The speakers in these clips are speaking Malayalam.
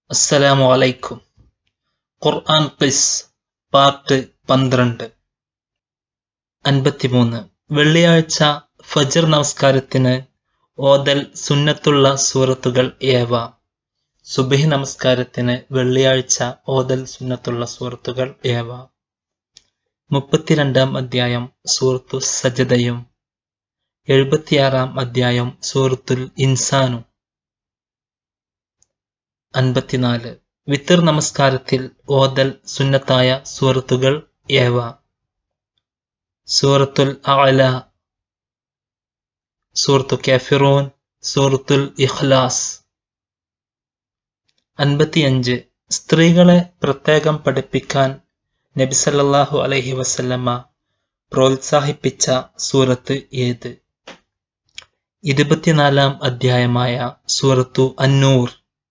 അസ്സലാമു അലൈക്കും ഖുർആൻ ഖിസ് പാർട്ട് പന്ത്രണ്ട് അൻപത്തിമൂന്ന് വെള്ളിയാഴ്ച ഫജർ നമസ്കാരത്തിന് ഓതൽ സുന്നത്തുള്ള സൂറത്തുകൾ ഏവ സുബഹി നമസ്കാരത്തിന് വെള്ളിയാഴ്ച ഓതൽ സുന്നത്തുള്ള സൂറത്തുകൾ ഏവ മുപ്പത്തിരണ്ടാം അധ്യായം സൂറത്തു സജദയും എഴുപത്തിയാറാം അധ്യായം സൂറത്തുൽ ഇൻസാനും അൻപത്തിനാല് വിത്തർ നമസ്കാരത്തിൽ ഓതൽ സുന്നത്തായ സൂറത്തുകൾ ഏവ സൂറത്തുൽ അഅല സൂറത്തു കാഫിറൂൻ സൂറത്തുൽ ഇഖ്ലാസ് അൻപത്തിയഞ്ച് സ്ത്രീകളെ പ്രത്യേകം പഠിപ്പിക്കാൻ നബി സല്ലല്ലാഹു അലൈഹി വസല്ലമ പ്രോത്സാഹിപ്പിച്ച സൂറത്ത് ഏത് ഇരുപത്തിനാലാം അധ്യായമായ സൂറത്തു അന്നൂർ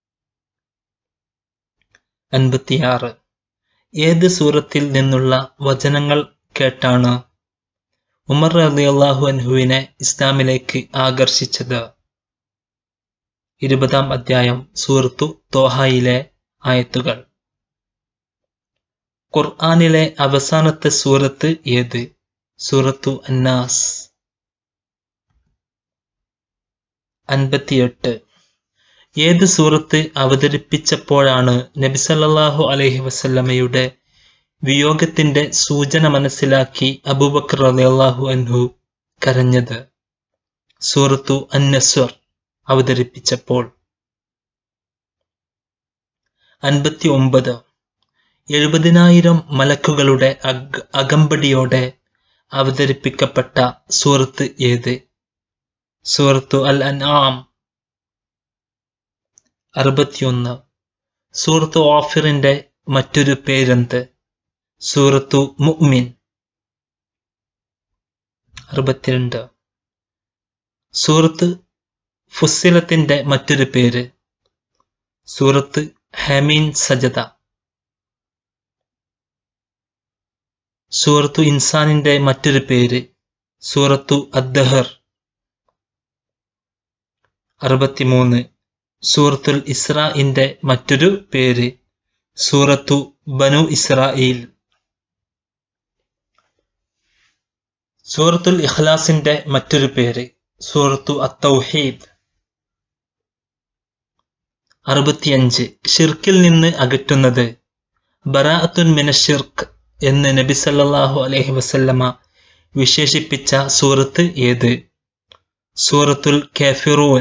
അൻപത്തിയാറ് ഏത് സൂറത്തിൽ നിന്നുള്ള വചനങ്ങൾ കേട്ടാണ് ഉമർ റളിയല്ലാഹു അൻഹുവിനെ ഇസ്ലാമിലേക്ക് ആകർഷിച്ചത് ഇരുപതാം അധ്യായം സൂറത്തു തോഹയിലെ ആയത്തുകൾ ഖുർആനിലെ അവസാനത്തെ സൂറത്ത് ഏത് സൂറത്തു അന്നാസ് അൻപത്തിയെട്ട് ഏത് സൂറത്ത് അവതരിപ്പിച്ചപ്പോഴാണ് നബി സല്ലല്ലാഹു അലൈഹി വസല്ലമയുടെ വിയോഗത്തിന്റെ സൂചന മനസ്സിലാക്കി അബൂബക്കർ റളിയല്ലാഹു അൻഹു കരഞ്ഞത് സൂറത്തു അന്നസ്വർ അവതരിപ്പിച്ചപ്പോൾ അൻപത്തി ഒമ്പത് എഴുപതിനായിരം മലക്കുകളുടെ അഗ് അകമ്പടിയോടെ അവതരിപ്പിക്കപ്പെട്ട സൂറത്ത് ഏത് സൂറത്തു അൽ അൻആം അറുപത്തിയൊന്ന് സൂറത്തു ഓഫിറിന്റെ മറ്റൊരു പേരെന്ത് സൂറത്തു മുഅ്മിൻ അറുപത്തിരണ്ട് സൂറത്ത് ഫുസിലത്തിന്റെ മറ്റൊരു പേര് സൂറത്ത് ഹമീൻ സജദ സൂറത്തു ഇൻസാനിന്റെ മറ്റൊരു പേര് സൂറത്തു അദ്ദഹർ അറുപത്തിമൂന്ന് സൂറത്തുൽ ഇസ്രാഇന്റെ മറ്റൊരു പേര് സൂറത്തു ബനു ഇസ്രായേൽ സൂറത്തുൽ ഇഖ്ലാസിന്റെ മറ്റൊരു പേര് സൂറത്തു അത്തൗഹീദ് അറുപത്തിയഞ്ച് ഷിർക്കിൽ നിന്ന് അകറ്റുന്നത് ബറാഅത്തുൻ മിന ഷിർക്ക് എന്ന് നബി സല്ലല്ലാഹു അലൈഹി വസല്ലമ വിശേഷിപ്പിച്ച സൂറത്ത് ഏത് സൂറത്തുൽ കാഫിറൂൻ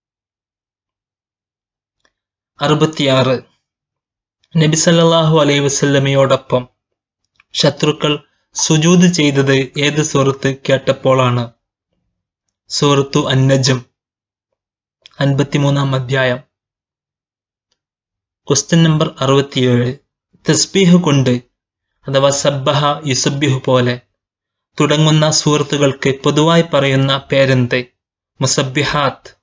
അറുപത്തിയാറ് നബി സല്ലല്ലാഹു അലൈഹി വസല്ലമയോടൊപ്പം ശത്രുക്കൾ സുജൂദ് ചെയ്തത് ഏത് സൂറത്ത് കേട്ടപ്പോഴാണ് സൂറത്തു അന്നജം അൻപത്തിമൂന്നാം അധ്യായം ക്വസ്റ്റ്യൻ നമ്പർ അറുപത്തിയേഴ് തസ്ബീഹ് കൊണ്ട് അഥവാ സബ്ബഹ യുസബ്ബിഹു പോലെ തുടങ്ങുന്ന സൂറത്തുകൾക്ക് പൊതുവായി പറയുന്ന പേരെന്ത് മുസബ്ബിഹാത്ത്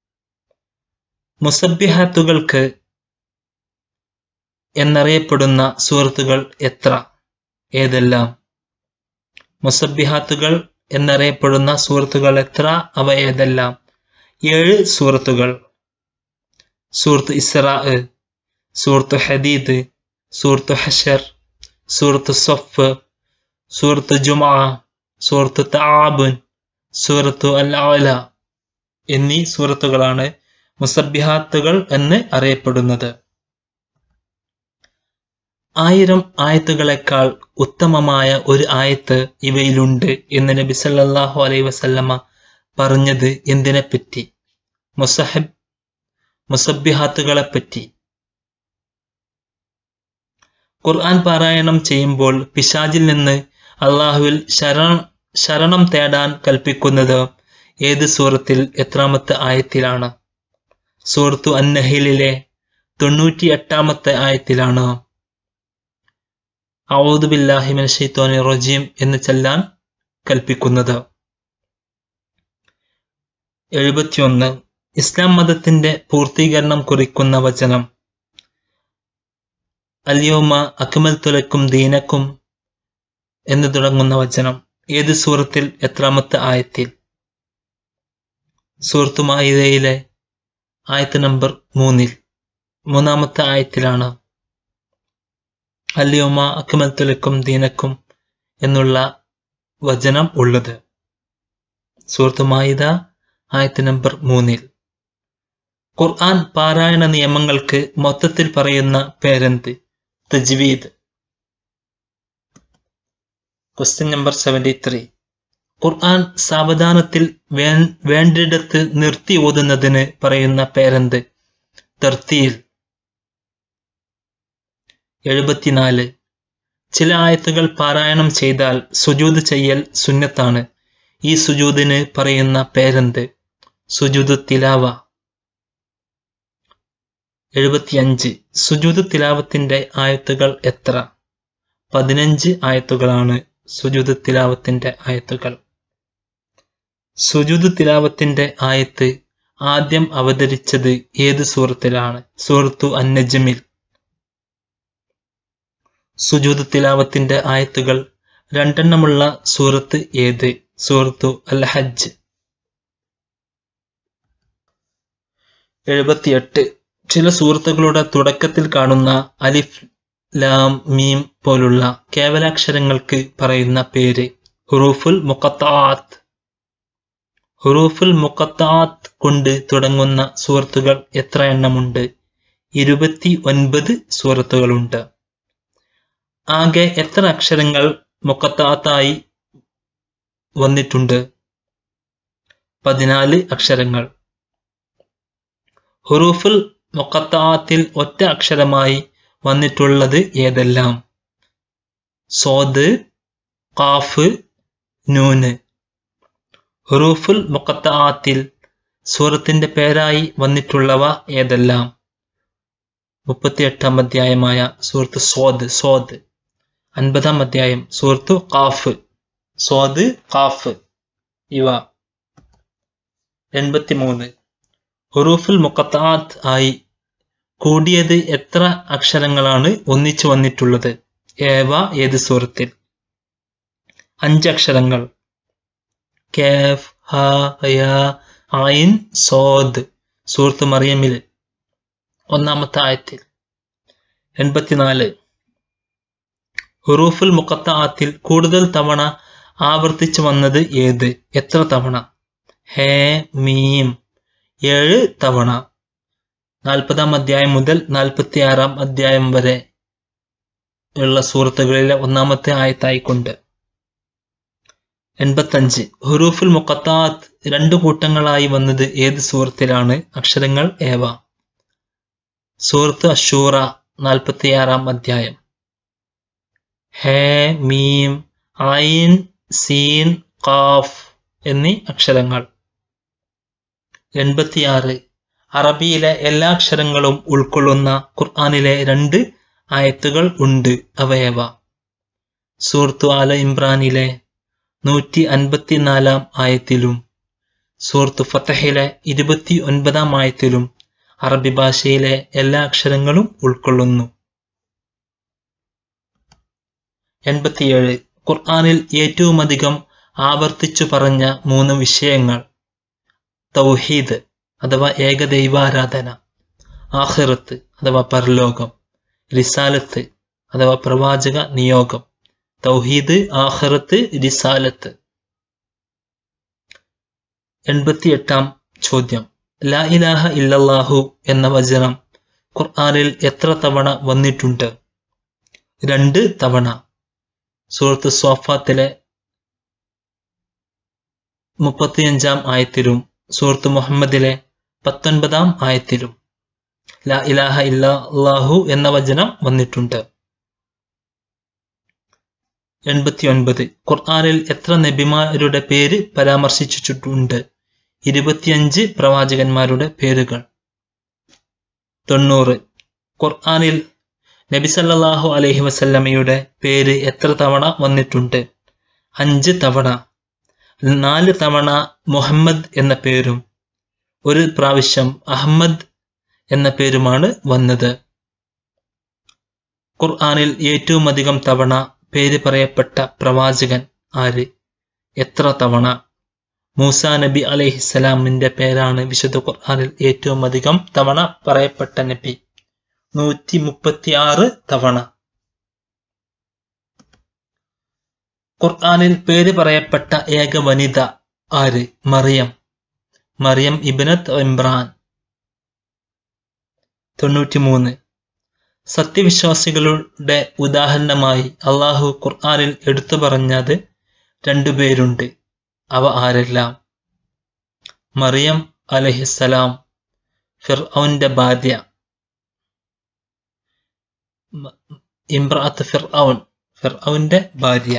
മുസബ്ബിഹാത്തുകൾക്ക് എന്നറിയപ്പെടുന്ന സൂറത്തുകൾ എത്ര ഏതെല്ലാം മുസബ്ബിഹാത്തുകൾ എന്നറിയപ്പെടുന്ന സൂറത്തുകൾ എത്ര അവ ഏതെല്ലാം ഏഴ് സൂറത്തുകൾ സൂറത്ത് ഇസ്രാ സൂറത്ത് ഹദീദ് സൂറത്ത് ഹഷർ സൂറത്ത് സൊഫ് സൂറത്ത് ജുമാ സൂറത്ത് താബുൻ സൂറത്തു അൽ ആല എന്നീ സൂറത്തുകളാണ് മുസബ്ബിഹാത്തുകൾ എന്ന് അറിയപ്പെടുന്നത് ആയിരം ആയത്തുകളെക്കാൾ ഉത്തമമായ ഒരു ആയത്ത് ഇവയിലുണ്ട് എന്ന് നബി സല്ലല്ലാഹു അലൈഹി വസല്ലമ പറഞ്ഞത് എന്തിനെപ്പറ്റി മുസഹബ് മുസബ്ബിഹാത്തുകളെ പറ്റി ഖുർആൻ പാരായണം ചെയ്യുമ്പോൾ പിശാജിൽ നിന്ന് അള്ളാഹുവിൽ ശരണം ശരണം തേടാൻ കൽപ്പിക്കുന്നത് ഏത് സൂറത്തിൽ എത്രാമത്തെ ആയത്തിലാണ് സൂറത്തു അന്നഹിലിലെ തൊണ്ണൂറ്റി എട്ടാമത്തെ ആയത്തിലാണ് ഔദു ബില്ലാഹിമിൻ ഷെയ്ത്തോനി റജീം എന്ന് ചെല്ലാൻ കൽപ്പിക്കുന്നത് എഴുപത്തിയൊന്ന് ഇസ്ലാം മതത്തിന്റെ പൂർത്തീകരണം കുറിക്കുന്ന വചനം അല്യോമ അക്മൽ തുലക്കും ദീനക്കും എന്ന് തുടങ്ങുന്ന വചനം ഏത് സൂറത്തിൽ എത്രാമത്തെ ആയത്തിൽ സൂറത്തു മായിദയിലെ ആയത്ത് നമ്പർ മൂന്നിൽ മൂന്നാമത്തെ ആയത്തിലാണ് അല്യോമ അക്മൽത്തുലക്കും ദീനക്കും എന്നുള്ള വചനം ഉള്ളത് സൂറത്ത് മായിദ ആയത്ത് നമ്പർ മൂന്നിൽ ഖുർആൻ പാരായണ നിയമങ്ങൾക്ക് മൊത്തത്തിൽ പറയുന്ന പേരെന്ത് തജ്വീദ് question number seventy three Quran സാവധാനത്തിൽ വേ വേണ്ടിടത്ത് നിർത്തി ഓതുന്നതിന് പറയുന്ന പേരെന്ത് തർത്തീൽ എഴുപത്തിനാല് ചില ആയത്തുകൾ പാരായണം ചെയ്താൽ സുജൂദ് ചെയ്യൽ സുന്നത്താണ് ഈ സുജൂദിന് പറയുന്ന പേരെന്ത് സുജൂദ് തിലാവ എഴുപത്തിയഞ്ച് സുജൂദ് തിലാവത്തിന്റെ ആയത്തുകൾ എത്ര പതിനഞ്ച് ആയത്തുകളാണ് സുജൂദ് തിലാവത്തിന്റെ ആയത്തുകൾ സുജൂദ് തിലാവത്തിന്റെ ആയത്ത് ആദ്യം അവതരിച്ചത് ഏത് സൂറത്തിലാണ് സൂറത്തു അന്നജമിൽ സുജൂദ് തിലാവത്തിന്റെ ആയത്തുകൾ രണ്ടെണ്ണമുള്ള സൂറത്ത് ഏത് സൂറത്തു അൽ ഹജ്ജ് എഴുപത്തിയെട്ട് ചില സൂറത്തുകളുടെ തുടക്കത്തിൽ കാണുന്ന അലിഫ് ലാം മീം പോലുള്ള കേവലാക്ഷരങ്ങൾക്ക് പറയുന്ന പേര് ഹുറൂഫുൽ മുഖത്താത്ത് ഹുറൂഫുൽ മുഖത്താത്ത് കൊണ്ട് തുടങ്ങുന്ന സൂറത്തുകൾ എത്ര എണ്ണമുണ്ട് ഇരുപത്തി ഒൻപത് സൂറത്തുകളുണ്ട് ആകെ എത്ര അക്ഷരങ്ങൾ മുഖത്താത്തായി വന്നിട്ടുണ്ട് പതിനാല് അക്ഷരങ്ങൾ ഹുറൂഫുൽ മുഖത്താത്തിൽ ഒറ്റ അക്ഷരമായി വന്നിട്ടുള്ളത് ഏതെല്ലാം സോദ് കാഫ് നൂന് ഹുറൂഫുൽ മുഖത്താത്തിൽ സൂറത്തിന്റെ പേരായി വന്നിട്ടുള്ളവ ഏതെല്ലാം മുപ്പത്തിയെട്ടാം അധ്യായമായ സൂറത്ത് സോദ് സോദ് അൻപതാം അധ്യായം സൂറത്തു കാഫ് സോദ് കാഫ് ഇവ എൺപത്തിമൂന്ന് ഹുറൂഫുൽ മുഖത്താത്ത് ആയി കൂടിയത് എത്ര അക്ഷരങ്ങളാണ് ഒന്നിച്ചു വന്നിട്ടുള്ളത് ഏവ ഏത് സൂറത്തിൽ അഞ്ചക്ഷരങ്ങൾ കേഫ് ഹ യ ഐൻ സോദ് സൂറത്ത് മറിയമിൽ ഒന്നാമത്തെ ആയത്തിൽ എൺപത്തിനാല് ഹുറൂഫുൽ മുഖത്താത്തിൽ കൂടുതൽ തവണ ആവർത്തിച്ചു വന്നത് ഏത് എത്ര തവണ ഹേ മീം ഏഴ് തവണ നാൽപ്പതാം അധ്യായം മുതൽ നാൽപ്പത്തി ആറാം അധ്യായം വരെ ഉള്ള സൂറത്തുകളിലെ ഒന്നാമത്തെ ആയത്തായിക്കൊണ്ട് എൺപത്തഞ്ച് ഹുറൂഫുൽ മുഖത്താത്ത് രണ്ടു കൂട്ടങ്ങളായി വന്നത് ഏത് സൂറത്തിലാണ് അക്ഷരങ്ങൾ ഏവ സൂറത്ത് അഷൂറ നാൽപ്പത്തിയാറാം അധ്യായം ഹേ മീം ഐൻ സീൻ കാഫ് എന്നീ അക്ഷരങ്ങൾ എൺപത്തിയാറ് അറബിയിലെ എല്ലാ അക്ഷരങ്ങളും ഉൾക്കൊള്ളുന്ന ഖുർആാനിലെ രണ്ട് ആയത്തുകൾ ഉണ്ട് അവയവ സൂറത്തു ആല ഇമ്രാനിലെ നൂറ്റി അൻപത്തിനാലാം ആയത്തിലും സൂറത്തു ഫത്തഹിലെ ഇരുപത്തി ഒൻപതാം ആയത്തിലും അറബി ഭാഷയിലെ എല്ലാ അക്ഷരങ്ങളും ഉൾക്കൊള്ളുന്നു എൺപത്തിയേഴ് ഖുർആാനിൽ ഏറ്റവുമധികം ആവർത്തിച്ചു പറഞ്ഞ മൂന്ന് വിഷയങ്ങൾ തൗഹീദ് അഥവാ ഏകദൈവാരാധന ആഹിറത്ത് അഥവാ പരലോകം റിസാലത്ത് അഥവാ പ്രവാചക നിയോഗം തൗഹീദ് ആഹിറത്ത് റിസാലത്ത് എൺപത്തിയെട്ടാം ചോദ്യം ലാ ഇലാഹ ഇല്ലല്ലാഹു എന്ന വചനം ഖുർആനിൽ എത്ര തവണ വന്നിട്ടുണ്ട് രണ്ട് തവണ സൂറത്ത് സോഫാത്തിലെ മുപ്പത്തിയഞ്ചാം ആയത്തിലും സൂറത്ത് മുഹമ്മദിലെ പത്തൊൻപതാം ആയത്തിലും ലാ ഇലാഹ ഇല്ലാഹു എന്ന വചനം വന്നിട്ടുണ്ട് എൺപത്തിയൊൻപത് ഖുർആനിൽ എത്ര നബിമാരുടെ പേര് പരാമർശിച്ചിട്ടുണ്ട് ഇരുപത്തിയഞ്ച് പ്രവാചകന്മാരുടെ പേരുകൾ തൊണ്ണൂറ് ഖുർആനിൽ നബി സല്ലല്ലാഹു അലൈഹി വസല്ലമയുടെ പേര് എത്ര തവണ വന്നിട്ടുണ്ട് അഞ്ച് തവണ നാല് തവണ മുഹമ്മദ് എന്ന പേരും ഒരു പ്രാവശ്യം അഹമ്മദ് എന്ന പേരുമാണ് വന്നത് ഖുർആനിൽ ഏറ്റവും അധികം തവണ പേര് പറയപ്പെട്ട പ്രവാചകൻ ആര് എത്ര തവണ മൂസ നബി അലൈഹിസ്സലാമിന്റെ പേരാണ് വിശുദ്ധ ഖുർആനിൽ ഏറ്റവും അധികം തവണ പറയപ്പെട്ട നബി നൂറ്റി മുപ്പത്തി ആറ് തവണ ഖുർആനിൽ പേര് പറയപ്പെട്ട ഏക വനിത ആര് മറിയം മറിയം ഇബ്നത്ത് ഇമ്രാൻ തൊണ്ണൂറ്റിമൂന്ന് സത്യവിശ്വാസികളുടെ ഉദാഹരണമായി അള്ളാഹു ഖുർആനിൽ എടുത്തു പറഞ്ഞത് രണ്ടുപേരുണ്ട് അവ ആരെല്ലാം മറിയം അലഹിസലാം ഫിർഔന്റെ ഭാര്യ ഇമ്രാത്ത് ഫിർഔൻ ഫിർഔന്റെ ഭാര്യ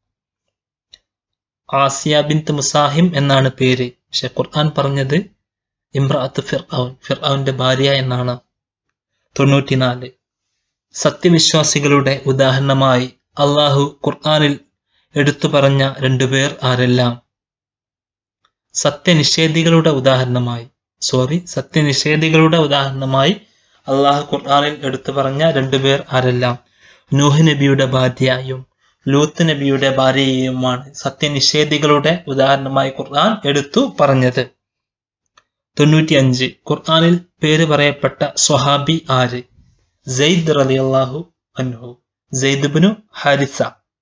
ആസിയ ബിന്ത് മുസാഹിം എന്നാണ് പേര് പക്ഷെ ഖുർആൻ പറഞ്ഞത് ഇമ്രാത്ത് ഫിർഔൻ ഫിർഔന്റെ ഭാര്യ എന്നാണ് തൊണ്ണൂറ്റിനാല് സത്യവിശ്വാസികളുടെ ഉദാഹരണമായി അള്ളാഹു ഖുർആനിൽ എടുത്തു പറഞ്ഞ രണ്ടുപേർ ആരെല്ലാം സത്യനിഷേധികളുടെ ഉദാഹരണമായി സോറി സത്യനിഷേധികളുടെ ഉദാഹരണമായി അള്ളാഹു ഖുർആനിൽ എടുത്തു പറഞ്ഞ രണ്ടുപേർ ആരെല്ലാം നൂഹ് നബിയുടെ ഭാര്യയും ലൂത്ത് നബിയുടെ ഭാര്യയുമാണ് സത്യനിഷേധികളുടെ ഉദാഹരണമായി ഖുർആൻ എടുത്തു പറഞ്ഞത് തൊണ്ണൂറ്റിയഞ്ച് ഖുർആനിൽ പേര് പറയപ്പെട്ട സ്വഹാബി ആര് സെയ്ദ് റളിയല്ലാഹു അൻഹു സെയ്ദ്ബിനു ഹാരിസ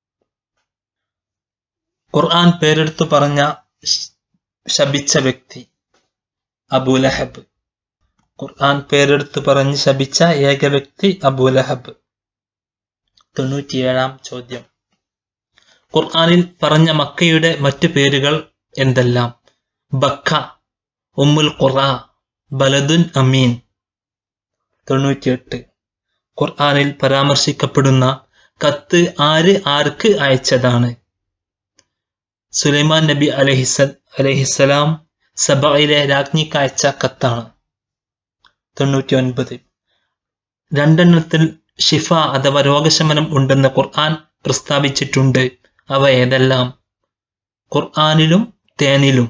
ഖുർആൻ പേരെടുത്തു പറഞ്ഞ ശപിച്ച വ്യക്തി അബൂലഹബ് ഖുർആൻ പേരെടുത്ത് പറഞ്ഞ് ശപിച്ച ഏക വ്യക്തി അബൂലഹബ് തൊണ്ണൂറ്റിയേഴാം ചോദ്യം ഖുർആനിൽ പറഞ്ഞ മക്കയുടെ മറ്റു പേരുകൾ എന്തെല്ലാം ബക്ക ഉമ്മുൽ ഖുറ ബലദുൻ അമീൻ തൊണ്ണൂറ്റിയെട്ട് ഖുർആനിൽ പരാമർശിക്കപ്പെടുന്ന കത്ത് ആര് ആർക്ക് അയച്ചതാണ് സുലൈമാൻ നബി അലഹിസ അലഹിസലാം സഭയിലെ രാജ്ഞിക്ക് അയച്ച കത്താണ് തൊണ്ണൂറ്റി ഒൻപത് രണ്ടെണ്ണത്തിൽ ഷിഫ അഥവാ രോഗശമനം ഉണ്ടെന്ന് ഖുർആൻ പ്രസ്താവിച്ചിട്ടുണ്ട് അവ ഏതെല്ലാം ഖുർആനിലും തേനിലും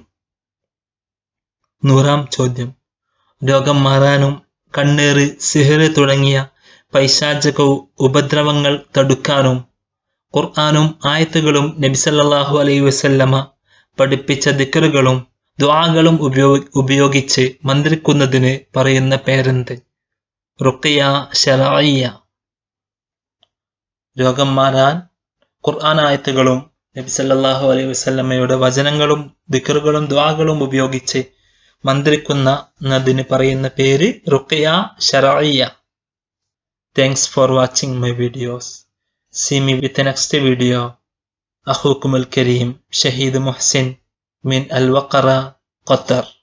നൂറാം ചോദ്യം രോഗം മാറാനും കണ്ണേറ് സിഹറ് തുടങ്ങിയ പൈശാചക ഉപദ്രവങ്ങൾ തടുക്കാനും ഖുർആാനും ആയത്തുകളും നബിസല്ലാഹു അലൈ വസല്ലമ പഠിപ്പിച്ച ദിക്കറുകളും ദ്വാകളും ഉപയോഗ ഉപയോഗിച്ച് മന്ത്രിക്കുന്നതിന് പറയുന്ന പേരെന്ത് റുക്കിയ ഷറായിയ രോഗം മാറാൻ ഖുർആൻ ആയത്തുകളും നബി സല്ലല്ലാഹു അലൈഹി വസല്ലമയുടെ വചനങ്ങളും ദിക്കറുകളും ദ്വാകളും ഉപയോഗിച്ച് മന്ത്രിക്കുന്നതിന് പറയുന്ന പേര് റുക്കിയ ഷറായിയ thanks for watching my videos See me with the next video. أخوكم الكريم شهيد محسن من الوقرة قطر